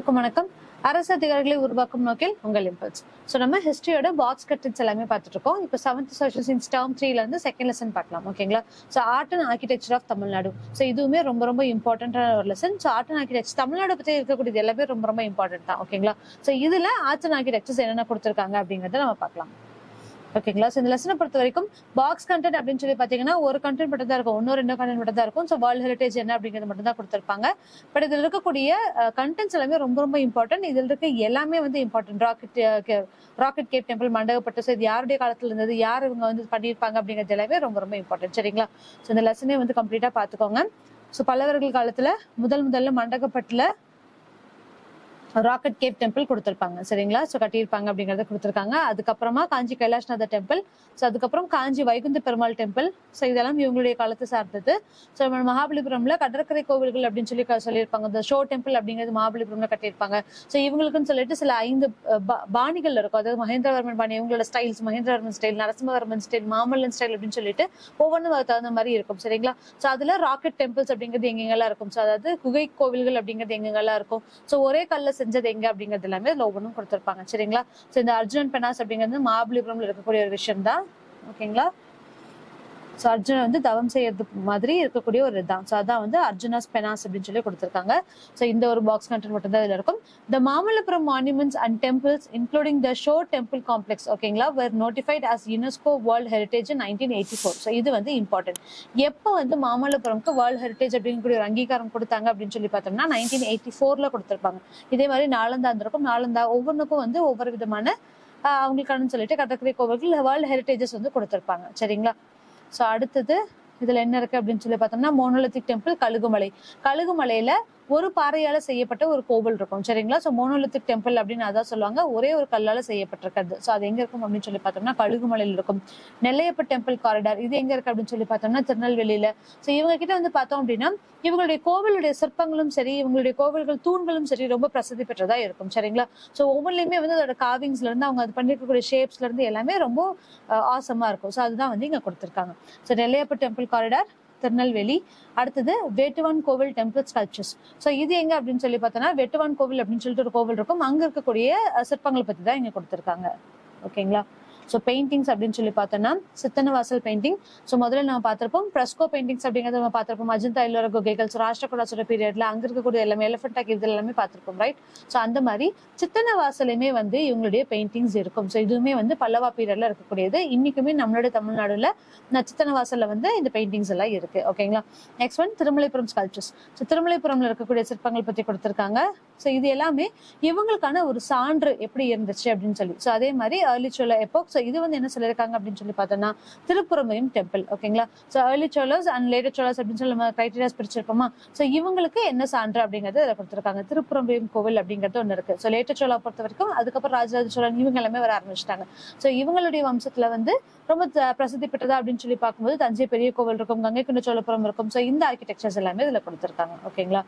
அனைவருக்கும் வணக்கம் அரசு அதிகாரிகளை உருவாக்கும் நோக்கில் உங்கள் இம்பல்ஸ் ஸோ நம்ம ஹிஸ்டரியோட பாக்ஸ் கட்டன்ஸ் எல்லாமே பார்த்துட்டு இருக்கோம் இப்போ செவன்த் சோஷியல் சயின்ஸ் டேர்ம் த்ரீல இருந்து செகண்ட் லெசன் பார்க்கலாம் ஓகேங்களா so art and architecture of Tamil Nadu so இதுவுமே ரொம்ப ரொம்ப இம்பார்ட்டன்டான ஒரு lesson so art and architecture Tamil Nadu பற்றி இருக்கக்கூடியது எல்லாமே ரொம்ப ரொம்ப இம்பார்ட்டன்ட் தான் ஓகேங்களா ஸோ இதுல ஆர்ட்ஸ் அண்ட் ஆர்கிடெக்சர்ஸ் என்னென்ன கொடுத்துருக்காங்க அப்படிங்கறத நம்ம பார்க்கலாம் ஓகேங்களா ஸோ இந்த லெசனை பொறுத்த வரைக்கும் பாக்ஸ் கண்டென்ட் அப்படின்னு சொல்லி பார்த்தீங்கன்னா ஒரு கண்டென்ட் மட்டும் தான் இருக்கும் ஒன்னொரு ரெண்டு கண்டென்ட் மட்டும் தான் இருக்கும் ஸோ வேர்ல்ட் ஹெரிட்டேஜ் என்ன அப்படிங்கிறது மட்டும் தான் கொடுத்துருப்பாங்க பட் இதில் இருக்கக்கூடிய கண்டென்ட்ஸ் எல்லாமே ரொம்ப ரொம்ப இம்பார்ட்டன்ட் இதில் இருக்க எல்லாமே வந்து important rock cut rock cut cave temple Mandagapattu so இது யாருடைய காலத்துல இருந்தது யார் இவங்க வந்து பண்ணியிருப்பாங்க அப்படிங்கிறது எல்லாமே ரொம்ப ரொம்ப இம்பார்ட்டன்ட் சரிங்களா ஸோ இந்த லெசனே வந்து கம்ப்ளீட்டாக பார்த்துக்கோங்க ஸோ பல்லவர்கள் காலத்துல முதல் முதல்ல மண்டகப்பட்டுல ராக்கெட் கேப் டெம்பிள் கொடுத்துருப்பாங்க சரிங்களா ஸோ கட்டியிருப்பாங்க அப்படிங்கறத கொடுத்துருக்காங்க அதுக்கப்புறமா காஞ்சி கைலாஷ்நாதர் டெம்பிள் ஸோ அதுக்கப்புறம் காஞ்சி வைகுந்த பெருமாள் டெம்பிள் ஸோ இதெல்லாம் இவங்களுடைய காலத்தை சார்ந்தது ஸோ நம்ம மகாபலிபுரம்ல கடற்கரை கோவில்கள் அப்படின்னு சொல்லி க- சொல்லியிருப்பாங்க இந்த ஷோ டெம்பிள் அப்படிங்கிறது மகாபலிபுரம்ல கட்டியிருப்பாங்க ஸோ இவங்களுக்குன்னு சொல்லிட்டு சில ஐந்து அஹ், பா- பாணிகள் இருக்கும் அதாவது மகேந்திரவர்மன் பாணி இவங்களோட styles Mahendravarman style Narasimhavarman style Mamallan style அப்படின்னு சொல்லிட்டு ஒவ்வொன்றும் அதுக்கு தகுந்த மாதிரி இருக்கும் சரிங்களா ஸோ அதுல ராக்கெட் டெம்பிள்ஸ் அப்படிங்கிறது எங்கெங்கெல்லாம் இருக்கும் ஸோ அதாவது குகை கோவில்கள் அப்படிங்கிறது எங்கெங்கெல்லாம் இருக்கும் ஸோ ஒரே கல்ல செஞ்சது எங்க அப்படிங்கிறது எல்லாமே அதுல ஒவ்வொன்றும் கொடுத்துருப்பாங்க சரிங்களா ஸோ இந்த அர்ஜுனன் பெனாஸ் அப்படிங்கிறது மகாபலிபுரம்ல இருக்கக்கூடிய ஒரு விஷயம் தான் ஓகேங்களா ஸோ அர்ஜுனன் வந்து தவம் செய்யறது மாதிரி இருக்கக்கூடிய ஒரு இதுதான் ஸோ அதான் வந்து அர்ஜுனாஸ் பெனாஸ் அப்படின்னு சொல்லி கொடுத்துருக்காங்க ஸோ இந்த ஒரு பாக்ஸ் கண்டென்ட் மட்டும் தான் இதுல இருக்கும் the Mamallapuram monuments and temples including the shore temple complex ஓகேங்களா were notified as UNESCO world heritage nineteen eighty four so இது வந்து இம்பார்ட்டன்ட் எப்போ வந்து மாமல்லபுரம்க்கு வேர்ல்ட் ஹெரிட்டேஜ் அப்படிங்கக்கூடிய ஒரு அங்கீகாரம் கொடுத்தாங்க அப்படின்னு சொல்லி பார்த்தோம்னா நைன்டீன் எயிட்டி ஃபோர்ல கொடுத்துருப்பாங்க இதே மாதிரி நாலந்தா இருந்திருக்கும் நாலந்தா ஒவ்வொன்றுக்கும் வந்து ஒவ்வொரு விதமான ஆஹ் அவங்களுக்கானு சொல்லிட்டு கடற்கரை கோவில்கள் வேர்ல்ட் ஹெரிட்டேஜஸ் வந்து கொடுத்துருப்பாங்க சரிங்களா ஸோ அடுத்தது இதுல என்ன இருக்கு அப்படின்னு சொல்லி பார்த்தோம்னா மோனோலித்திக் டெம்பிள் கழுகுமலை கழுகுமலையில ஒரு பாறையால செய்யப்பட்ட ஒரு கோவில் இருக்கும் சரிங்களா ஸோ மோனோலித்திக் டெம்பிள் அப்படின்னு அதான் சொல்லுவாங்க ஒரே ஒரு கல்லால செய்யப்பட்டிருக்கிறது ஸோ அது எங்க இருக்கும் அப்படின்னு சொல்லி பார்த்தோம்னா கழுகுமலையில் இருக்கும் நெல்லையப்ப டெம்பிள் காரிடார் இது எங்க இருக்கு அப்படின்னு சொல்லி பார்த்தோம்னா திருநெல்வேலியில ஸோ இவங்க கிட்ட வந்து பார்த்தோம் அப்படின்னா இவங்களுடைய கோவிலுடைய சிற்பங்களும் சரி இவங்களுடைய கோவில்கள் தூண்களும் சரி ரொம்ப பிரசித்தி பெற்றதா இருக்கும் சரிங்களா ஸோ ஒவ்வொன்றிலுமே வந்து அதோட காவிங்ஸ்ல இருந்து அவங்க அது பண்ணிருக்கக்கூடிய ஷேப்ஸ்ல இருந்து எல்லாமே ரொம்ப ஆசமா இருக்கும் ஸோ அதுதான் வந்து இங்க கொடுத்துருக்காங்க so Nellaiappa temple corridor Tirunelveli அடுத்தது வேட்டுவான் கோவில் டெம்பிள் ஸ்கல்ப்சர்ஸ் ஸோ இது எங்க அப்படின்னு சொல்லி பார்த்தோம்னா வெட்டுவான் கோவில் அப்படின்னு சொல்லிட்டு ஒரு கோவில் இருக்கும் அங்க இருக்கக்கூடிய அஹ், சிற்பங்கள் பத்தி தான் இங்க கொடுத்துருக்காங்க ஓகேங்களா ஸோ பெயிண்டிங்ஸ் அப்படின்னு சொல்லி பார்த்தோம்னா சித்தனவாசல் பெயிண்டிங் ஸோ முதல்ல நம்ம பார்த்திருப்போம் பிரஸ்கோ பெயிண்டிங்ஸ் அப்படிங்கறத நம்ம பார்த்திருப்போம் அஜந்தா இல்லோர குகைகள் ஸோ ராஷ்டிரகுடாசுர பீரியட்ல அங்க இருக்கக்கூடிய எல்லாமே எலிஃபென்ட் இது எல்லாமே பார்த்திருப்போம் ரைட் ஸோ அந்த மாதிரி சித்தனவாசலுமே வந்து இவங்களுடைய பெயிண்டிங்ஸ் இருக்கும் ஸோ இதுவுமே வந்து பல்லவா பீரியட்ல இருக்கக்கூடியது இன்னைக்குமே நம்மளுடைய தமிழ்நாடுல இந்த சித்தனவாசல்ல வந்து இந்த பெயிண்டிங்ஸ் எல்லாம் இருக்கு ஓகேங்களா next one Thirumalaipuram sculptures so திருமலைபுரம்ல இருக்கக்கூடிய சிற்பங்கள் பத்தி கொடுத்திருக்காங்க ஸோ இது எல்லாமே இவங்களுக்கான ஒரு சான்று எப்படி இருந்துச்சு அப்படின்னு சொல்லி ஸோ அதே மாதிரி ஏர்லி சோழ எப்போ ஸோ இது வந்து என்ன சொல்லியிருக்காங்க அப்படின்னு சொல்லி பார்த்தோம்னா திருப்புறமையும் டெம்பிள் ஓகேங்களா so early Cholas and later Cholas அப்படின்னு சொல்லி நம்ம கிரைட்டீரியாஸ் பிரிச்சிருப்போமா ஸோ இவங்களுக்கு என்ன சான்று அப்படிங்கறது இதில் கொடுத்துருக்காங்க திருப்புறம்பயம் கோவில் அப்படிங்கிறது ஒன்று இருக்கு ஸோ லேட்டர் சோழா பொறுத்த வரைக்கும் அதுக்கப்புறம் ராஜராஜ சோழன் இவங்க எல்லாமே வர ஆரம்பிச்சிட்டாங்க ஸோ இவங்களுடைய வம்சத்துல வந்து ரொம்ப த- பிரசித்தி பெற்றதா அப்படின்னு சொல்லி பார்க்கும்போது தஞ்சை பெரிய கோவில் இருக்கும் கங்கை கொண்ட சோழபுரம் இருக்கும் ஸோ இந்த ஆர்கிடெக்சர்ஸ் எல்லாமே இதுல கொடுத்துருக்காங்க ஓகேங்களா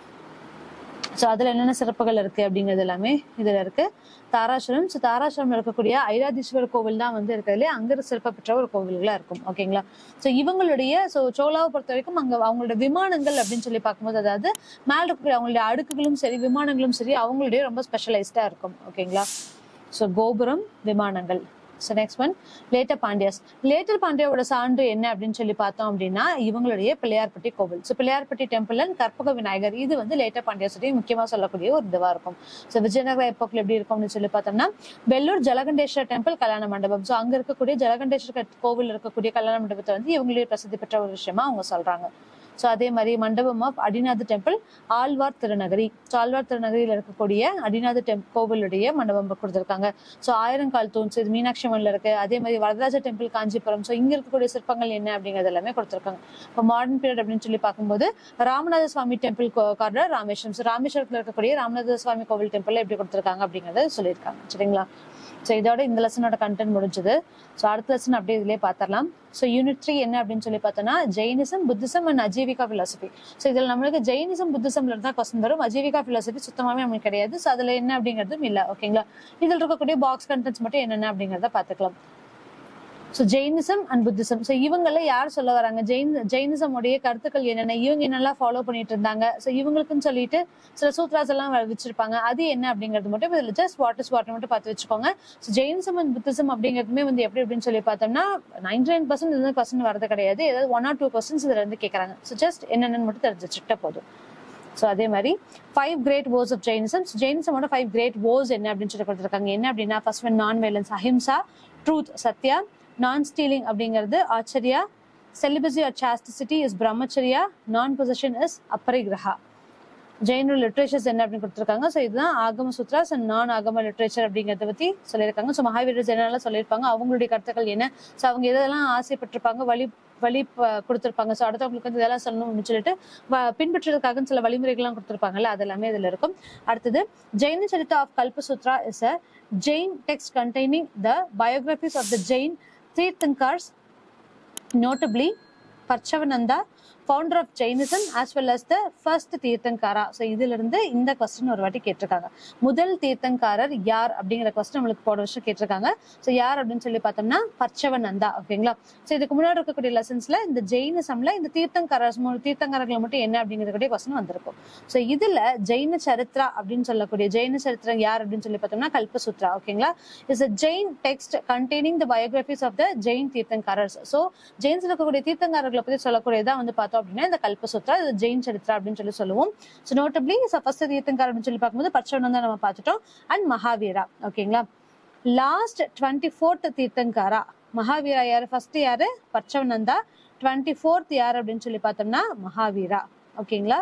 ஸோ அதுல என்னென்ன சிறப்புகள் இருக்கு அப்படிங்கிறது எல்லாமே இதுல இருக்கு தாராசுரம் ஸோ தாராசுரம் இருக்கக்கூடிய ஐராதீஸ்வரர் கோவில் தான் வந்து இருக்கிறதுலே அங்க சிறப்பு பெற்ற ஒரு கோவில்களா இருக்கும் ஓகேங்களா ஸோ இவங்களுடைய ஸோ சோலாவை பொறுத்த வரைக்கும் அங்க அவங்களோட விமானங்கள் அப்படின்னு சொல்லி பார்க்கும்போது அதாவது மேல இருக்கக்கூடிய அவங்களுடைய அடுக்குகளும் சரி விமானங்களும் சரி அவங்களுடைய ரொம்ப ஸ்பெஷலைஸ்டா இருக்கும் ஓகேங்களா ஸோ கோபுரம் விமானங்கள் so next one later Pandyas later பாண்டியாவோட சான்று என்ன அப்படின்னு சொல்லி பார்த்தோம் அப்படின்னா இவங்களுடைய பிள்ளையார்பட்டி கோவில் so Pillaiyarpatti temple and Karpaga Vinayagar இது வந்து லேட்டர் பாண்டியாஸுடைய முக்கியமா சொல்லக்கூடிய ஒரு இதுவா இருக்கும் ஸோ விஜயநகர எப்போக்கில் எப்படி இருக்கும் அப்படின்னு சொல்லி பார்த்தோம்னா வெள்ளூர் ஜலகண்டேஸ்வரர் டெம்பிள் கல்யாண மண்டபம் ஸோ அங்க இருக்கக்கூடிய ஜலகண்டேஸ்வரர் கோவில் இருக்கக்கூடிய கல்யாண மண்டபத்தை வந்து இவங்களுடைய பிரசித்தி பெற்ற ஒரு விஷயமா அவங்க சொல்றாங்க ஸோ அதே மாதிரி mandapam of Adinatha temple Alwar Thirunagari so Alwar திருநகரியில் இருக்கக்கூடிய அடிநாத டெம் கோவிலுடைய மண்டபம் கொடுத்துருக்காங்க ஸோ ஆயிரங்கால் தூண்ஸ் இது மீனாட்சி அம்மன்ல இருக்கு அதே மாதிரி வரதராஜ டெம்பிள் காஞ்சிபுரம் ஸோ இங்க இருக்கக்கூடிய சிற்பங்கள் என்ன அப்படிங்கிறது எல்லாமே கொடுத்துருக்காங்க இப்போ மாடர்ன் பீரியட் அப்படின்னு சொல்லி பார்க்கும்போது Ramanatha Swamy temple corridor Rameswaram so ராமேஸ்வரத்தில் இருக்கக்கூடிய ராமநாத சுவாமி கோவில் டெம்பிள் எப்படி கொடுத்துருக்காங்க அப்படிங்கறத சொல்லியிருக்காங்க சரிங்களா ஸோ இதோட இந்த லெசனோட கண்டென்ட் முடிஞ்சது ஸோ அடுத்த லெசன் அப்படியே இதுலயே பார்த்துடலாம் ஸோ யூனிட் த்ரீ என்ன அப்படின்னு சொல்லி பார்த்தோம்னா Jainism Buddhism and Ajivika philosophy so இதில் நம்மளுக்கு ஜெயினிசம் புத்திசம்ல இருந்தா கொஸ்டின் வரும் அஜீவிகா பிலாசபி சுத்தமாவே நம்மளுக்கு கிடையாது ஸோ அதுல என்ன அப்படிங்கிறதும் இல்லை ஓகேங்களா இதில் இருக்கக்கூடிய பாக்ஸ் கண்டென்ட்ஸ் மட்டும் என்னென்ன அப்படிங்கிறத பார்த்துக்கலாம் so Jainism and Buddhism so இவங்கள யார் சொல்ல வராங்க ஜெயின் ஜெயினிசம் உடைய கருத்துக்கள் என்னென்ன இவங்க என்னெல்லாம் ஃபாலோ பண்ணிட்டு இருந்தாங்க ஸோ இவங்களுக்குன்னு சொல்லிட்டு சில சூத்ராஸ் எல்லாம் வ- வச்சிருப்பாங்க அது என்ன அப்படிங்கிறது மட்டும் இதில் ஜஸ்ட் வாட் இஸ் வாட்டர் மட்டும் பார்த்து வச்சுக்கோங்க ஸோ ஜெயினிசம் அண்ட் புத்திசம் அப்படிங்கிறதுமே வந்து எப்படி அப்படின்னு சொல்லி பார்த்தோம்னா நைன்டி நைன் பர்சன்ட் இது கொஸ்டின் வரது கிடையாது ஏதாவது ஒன் ஆர் டூ கொஸ்டின்ஸ் இதுல இருந்து கேட்கறாங்க ஸோ ஜஸ்ட் என்னென்னு மட்டும் தெரிஞ்சு வச்சுக்கிட்டா போதும் ஸோ அதே மாதிரி five great vows of Jainism ஜெயினிசமோட ஃபைவ் கிரேட் வோஸ் என்ன அப்படின்னு சொல்லி கொடுத்துருக்காங்க என்ன அப்படின்னா first one non violence ahimsa truth satya non stealing அப்படிங்கிறது ஆச்சரியா செலிபசி R சாஸ்டிசிட்டி is brahmacharya non possession is aparigraha ஜெயினோட லிட்ரேச்சர்ஸ் என்ன அப்படின்னு கொடுத்துருக்காங்க ஸோ இதுதான் ஆகம சுத்ராஸ் அண்ட் நான் ஆகம லிட்ரேச்சர் அப்படிங்கிறத பத்தி சொல்லியிருக்காங்க ஸோ மகாவீரர் என்னெல்லாம் சொல்லியிருப்பாங்க அவங்களுடைய கருத்துக்கள் என்ன ஸோ அவங்க எதெல்லாம் ஆசைப்பட்டிருப்பாங்க வழி வழி ப- கொடுத்திருப்பாங்க ஸோ அடுத்தவங்களுக்கு வந்து இதெல்லாம் சொல்லணும் அப்படின்னு சொல்லிட்டு வ- பின்பற்றுறதுக்காக சில வழிமுறைகள்லாம் கொடுத்திருப்பாங்கல்ல அது எல்லாமே இதுல இருக்கும் அடுத்தது Jain charita of Kalpasutra is a Jain text containing the biographies of the Jain Tirthankaras notably Parshvanatha founder of Jainism as well as the first Tirthankara so இதுல இருந்து இந்த கொஸ்டின் ஒரு வாட்டி கேட்டிருக்காங்க முதல் தீர்த்தங்காரர் யார் அப்படிங்கிற கொஸ்டின் நம்மளுக்கு போன வருஷம் கேட்டிருக்காங்க ஸோ யார் அப்படின்னு சொல்லி பார்த்தோம்னா பர்ச்சவனந்தா ஓகேங்களா ஸோ இதுக்கு முன்னாடி இருக்கக்கூடிய லெசன்ஸ்ல இந்த ஜெயினிசம்ல இந்த தீர்த்தங்காரர் மூணு தீர்த்தங்காரர்கள் மட்டும் என்ன அப்படிங்கிறக்கூடிய கொஸ்டின் வந்திருக்கும் ஸோ இதுல ஜெயின சரித்ரா அப்படின்னு சொல்லக்கூடிய ஜெயின சரித்திரம் யார் அப்படின்னு சொல்லி பார்த்தோம்னா கல்பசூத்ரா ஓகேங்களா is a Jain text containing the biographies of the Jain Tirthankaras so ஜெயின்ஸ்ல இருக்கக்கூடிய தீர்த்தங்காரர்களை பத்தி சொல்லக்கூடியதா வந்து பார்த்தோம் அப்படின்னா இந்த கல்பசூத்ரா இது ஜெயின் சரித்ரா அப்படின்னு சொல்லி சொல்லுவோம் ஸோ நோட்டபிளி ஃபர்ஸ்ட் தீர்த்தங்காரர் அப்படின்னு சொல்லி பார்க்கும்போது பச்சவனம் தான் நம்ம பார்த்துட்டோம் அண்ட் மகாவீரா ஓகேங்களா last twenty fourth Tirthankara Mahavira யாரு ஃபர்ஸ்ட் யாரு பச்சவனந்தா டுவெண்ட்டி ஃபோர்த் யார் அப்படின்னு சொல்லி பார்த்தோம்னா மகாவீரா ஓகேங்களா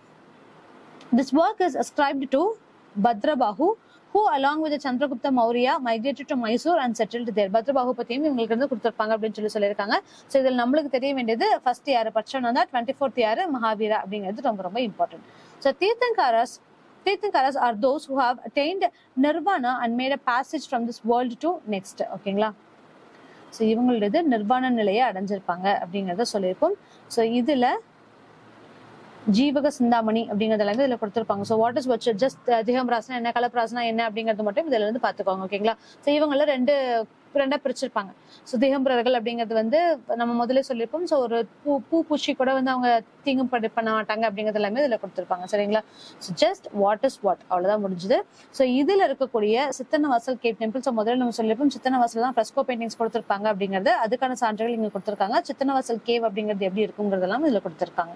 This work is ascribed to Bhadrabahu, who along with the Chandragupta Maurya migrated to Mysore and settled there. Bhadrabahu பத்தியும் இவங்களுக்கு இருந்து கொடுத்திருப்பாங்க அப்படின்னு சொல்லி சொல்லியிருக்காங்க ஸோ இதில் நம்மளுக்கு தெரிய வேண்டியது ஃபர்ஸ்ட் யாரு பட்சம் தான் டுவெண்ட்டி ஃபோர்த் யாரு மகாவீரா அப்படிங்கிறது ரொம்ப ரொம்ப important so Tirthankaras Tirthankaras are those who have attained nirvana and made a passage from this world to next ஓகேங்களா ஸோ இவங்களது நிர்வாண நிலையை அடைஞ்சிருப்பாங்க அப்படிங்கிறத சொல்லியிருக்கோம் ஸோ இதுல ஜீவக சிந்தாமணி அப்படிங்கறதுல இருந்து இதுல கொடுத்திருப்பாங்க so what is which just திகம் ராசனா என்ன கலப்பராசனா என்ன அப்படிங்கறது மட்டும் இதுல இருந்து பாத்துக்கோங்க ஓகேங்களா ஸோ இவங்கள ரெண்டு ரெண்டா பிரிச்சிருப்பாங்க ஸோ திகம்பரர்கள் அப்படிங்கிறது வந்து நம்ம முதல்ல சொல்லியிருப்போம் ஸோ ஒரு பூ பூ பூச்சி கூட வந்து அவங்க தீங்கும் படி பண்ண மாட்டாங்க அப்படிங்கிறது எல்லாமே இதுல கொடுத்திருப்பாங்க சரிங்களா so just what is what அவ்வளவுதான் முடிஞ்சுது ஸோ இதுல இருக்கக்கூடிய சித்தன வாசல் கேப் டெம்பிள் ஸோ முதல்ல நம்ம சொல்லியிருப்போம் சித்தன வாசல் தான் ஃப்ரெஸ்கோ பெயிண்டிங்ஸ் கொடுத்திருப்பாங்க அப்படிங்கிறது அதுக்கான சான்றுகள் இங்க கொடுத்திருக்காங்க சித்தன வாசல் கேவ் அப்படிங்கிறது எப்படி இருக்குங்கிறதெல்லாம் இதுல கொடுத்திருக்காங்க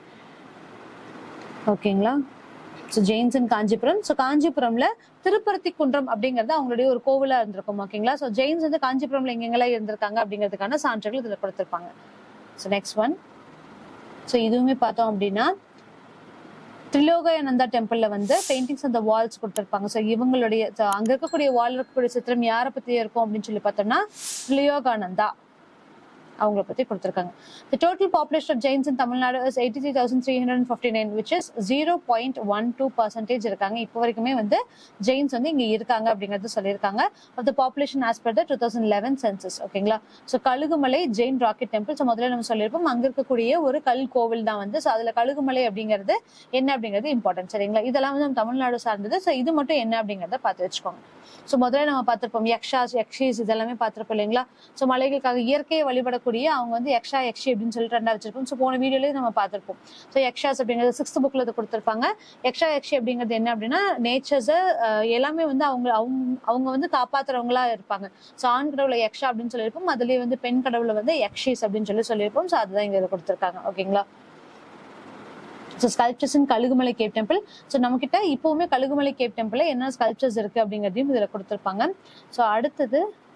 ஓகேங்களா so Jains in Kanchipuram so காஞ்சிபுரம்ல திருப்பரத்தி குன்றம் அப்படிங்கிறது அவங்களுடைய ஒரு கோவிலா இருந்திருக்கும் ஓகேங்களா ஸோ ஜெயின்ஸ் வந்து காஞ்சிபுரம்ல எங்கெங்கெல்லாம் இருந்திருக்காங்க அப்படிங்கிறதுக்கான சான்றுகள் இதுல கொடுத்திருப்பாங்க ஸோ நெக்ஸ்ட் ஒன் ஸோ இதுவுமே பார்த்தோம் அப்படின்னா திரிலோகயானந்தா டெம்பிள்ல வந்து பெயிண்டிங்ஸ் அந்த வால்ஸ் கொடுத்திருப்பாங்க ஸோ இவங்களுடைய so அங்க இருக்கக்கூடிய வால் இருக்கக்கூடிய சித்திரம் யாரை பத்தி இருக்கும் அப்படின்னு சொல்லி பார்த்தோம்னா திரிலோகானந்தா அவங்கள பத்தி கொடுத்திருக்காங்க The total population of Jains in Tamil Nadu is 83,359 which is 0.12 percentage இருக்காங்க இப்போ வரைக்குமே வந்து ஜெயின்ஸ் வந்து இங்க இருக்காங்க அப்படிங்கறது சொல்லியிருக்காங்க of the population as per the 2011 census ஓகேங்களா so Kazhugumalai Jain rock cut temple so முதல்ல நம்ம சொல்லியிருப்போம் அங்க இருக்கக்கூடிய ஒரு கல் கோவில் தான் வந்து ஸோ அதுல கழுகுமலை அப்படிங்கிறது என்ன அப்படிங்கிறது இம்பார்ட்டன்ட் சரிங்களா இதெல்லாம் வந்து நம்ம தமிழ்நாடு சார்ந்தது ஸோ இது மட்டும் என்ன அப்படிங்கறத பார்த்து வச்சுக்கோங்க ஸோ முதல்ல நம்ம பார்த்திருப்போம் யக்ஷாஸ் யக்ஷீஸ் இதெல்லாமே பார்த்திருப்போம் இல்லைங்களா ஸோ மலைகளுக்காக இயற்கையை வழிபடக்கூடிய அவங்க வந்து யக்ஷா யக்ஷி அப்படின்னு சொல்லிட்டு ரெண்டா வச்சிருப்போம் ஸோ போன வீடியோலயே நம்ம பார்த்திருப்போம் ஸோ யக்ஷாஸ் அப்படிங்கிறது சிக்ஸ்த் புக்ல இது கொடுத்திருப்பாங்க யக்ஷா யக்ஷி அப்படிங்கிறது என்ன அப்படின்னா நேச்சர்ஸை எல்லாமே வந்து அவங்க அவங்க அவங்க வந்து காப்பாத்துறவங்களா இருப்பாங்க ஸோ ஆண் கடவுளை யக்ஷா அப்படின்னு சொல்லியிருப்போம் அதுலயே வந்து பெண் கடவுளை வந்து யக்ஷீஸ் அப்படின்னு சொல்லி சொல்லியிருப்போம் ஸோ அதுதான் இங்க இதில் கொடுத்திருக்காங்க ஓகேங்களா so sculptures in Kazhugumalai cave temple so நம்ம கிட்ட இப்பவுமே கழுகுமலை கேப் டெம்பிள்ல என்ன ஸ்கல்ப்சர்ஸ் இருக்கு அப்படிங்கிறதையும் இதுல கொடுத்திருப்பாங்க ஸோ அடுத்தது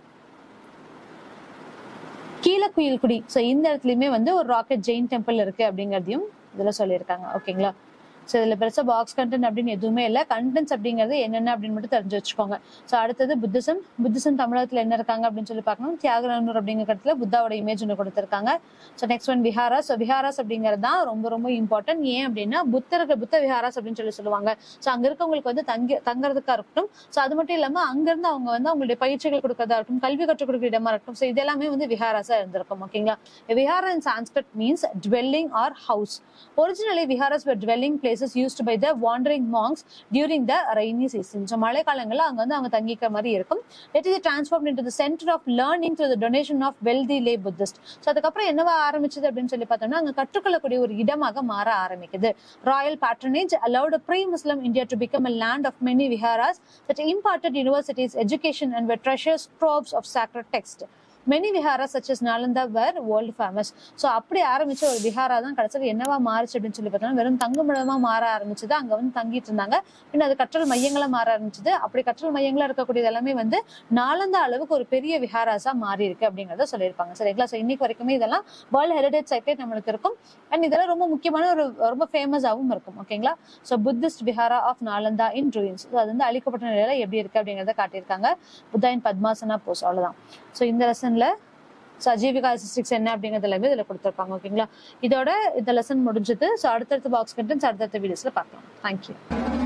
கீழக்குயில்குடி ஸோ இந்த இடத்துலயுமே வந்து ஒரு ராக்கெட் ஜெயின் டெம்பிள் இருக்கு அப்படிங்கிறதையும் இதுல சொல்லியிருக்காங்க ஓகேங்களா ஸோ இதுல பெருசா பாக்ஸ் கண்டென்ட் அப்படின்னு எதுவுமே இல்லை கண்டென்ட்ஸ் அப்படிங்கிறது என்னென்ன அப்படின்னு மட்டும் தெரிஞ்சு வச்சுக்கோங்க ஸோ அடுத்தது புத்திசம் புத்திசம் தமிழகத்துல என்ன இருக்காங்க அப்படின்னு சொல்லி பார்க்கணும் தியாகரானூர் அப்படிங்கிற இடத்துல புத்தாவோட இமேஜ் ஒன்று கொடுத்திருக்காங்க so next one viharas so viharas அப்படிங்கிறது தான் ரொம்ப ரொம்ப இம்பார்ட்டன்ட் ஏன் அப்படின்னா புத்தருக்கு புத்த விஹாராஸ் அப்படின்னு சொல்லி சொல்லுவாங்க ஸோ அங்க இருக்கவங்களுக்கு வந்து தங்கி தங்குறதுக்கா இருக்கட்டும் ஸோ அது மட்டும் இல்லாம அங்கிருந்து அவங்க வந்து அவங்களுடைய பயிற்சிகள் கொடுக்கறதா இருக்கட்டும் கல்வி கற்றுக் கொடுக்குற இடமா இருக்கட்டும் ஸோ இதெல்லாமே வந்து விஹாராஸா இருந்திருக்கும் ஓகேங்களா vihara in Sanskrit means dwelling or house originally viharas were dwelling places places used by the wandering monks during the rainy season so மழை காலங்களில் அங்கே வந்து அவங்க தங்கிக்கிற மாதிரி இருக்கும் it is transform into the centre of learning through the donation of wealthy lay Buddhist so அதுக்கப்புறம் என்னவா ஆரம்பிச்சது அப்படின்னு சொல்லி பார்த்தோம்னா அங்கே கற்றுக்கொள்ளக்கூடிய ஒரு இடமாக மாற ஆரம்பிக்குது royal patronage allowed a pre-Muslim India to become a land of many viharas that imparted universities, education, and were treasures troves of sacred text. Many vihara such as Nalanda were world famous so அப்படி ஆரம்பிச்ச ஒரு விஹாரா தான் கடைசியில் என்னவா மாறுச்சு அப்படின்னு சொல்லி பார்த்தோம்னா வெறும் தங்குமிடமா மாற ஆரம்பிச்சது அங்க வந்து தங்கிட்டு இருந்தாங்க பின்ன அது கற்றல் மையங்களா மாற ஆரம்பிச்சது அப்படி கற்றல் மையங்களா இருக்கக்கூடியது எல்லாமே வந்து நாலந்தா அளவுக்கு ஒரு பெரிய விஹாராஸா மாறி இருக்கு அப்படிங்கறத சொல்லியிருப்பாங்க சரிங்களா ஸோ இன்னைக்கு வரைக்குமே இதெல்லாம் வேர்ல்டு ஹெரிடேஜ் சைட்டே நம்மளுக்கு இருக்கும் அண்ட் இதெல்லாம் ரொம்ப முக்கியமான ஒரு ரொம்ப ஃபேமஸாகவும் இருக்கும் ஓகேங்களா so Buddhist vihara of Nalanda in ruins அது வந்து அழிக்கப்பட்ட நிலையில எப்படி இருக்கு அப்படிங்கறத காட்டியிருக்காங்க புத்தா இன் பத்மாசனா போஸ் அவ்வளவுதான் ஸோ இந்த லெசன்ல ஸோ அஜீவிகா ஸ்டிக்ஸ் என்ன அப்படிங்கிறது எல்லாமே இதில் கொடுத்துருப்பாங்க ஓகேங்களா இதோட இந்த லெசன் முடிஞ்சது ஸோ அடுத்தடுத்த பாக்ஸ் கண்டென்ட்ஸ் அடுத்தடுத்த வீடியோஸ்ல பார்க்கலாம் தேங்க்யூ